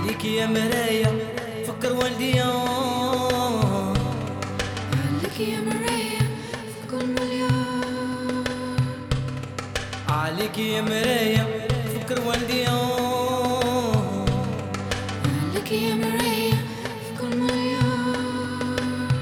عليك يا مرايا فكر والدي عليك يا مرايا في كل مليون عليك يا مرايا فكر والدي عليك يا مرايا في كل مليون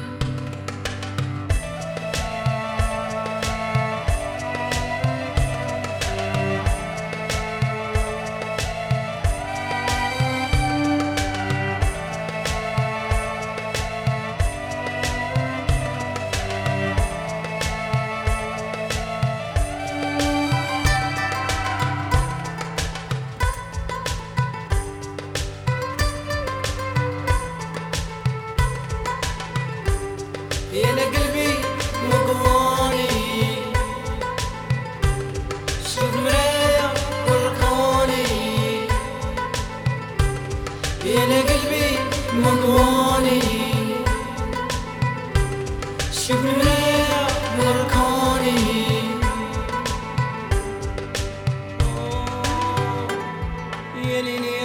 يا انا قلبي مقواني شوف مرايا ورقاني يا انا قلبي مقواني شوف مرايا ورقاني يا ليلي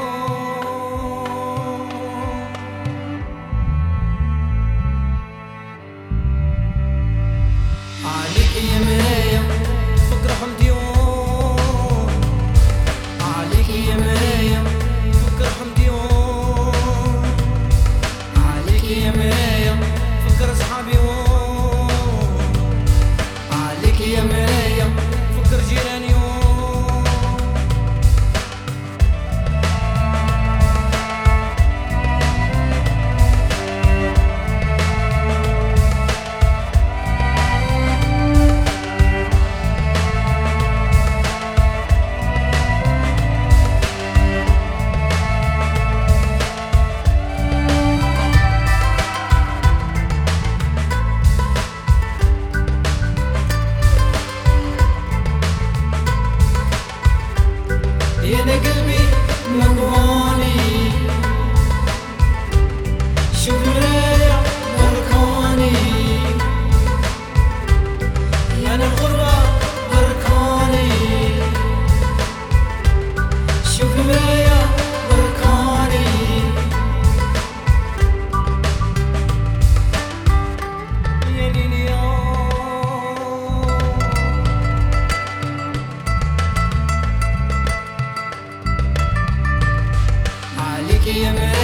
عليك يا مرايا فكر حمديون عليك يا مرايا فكر حمديون عليك يا مرايا فكر اصحابي عليك يا مرايا فكر جيراني يا انا قلبي مقواني شوف مرايا بركاني يا انا الغربة بركاني شوف مرايا بركاني يا ليلي يا عليك يا مرايا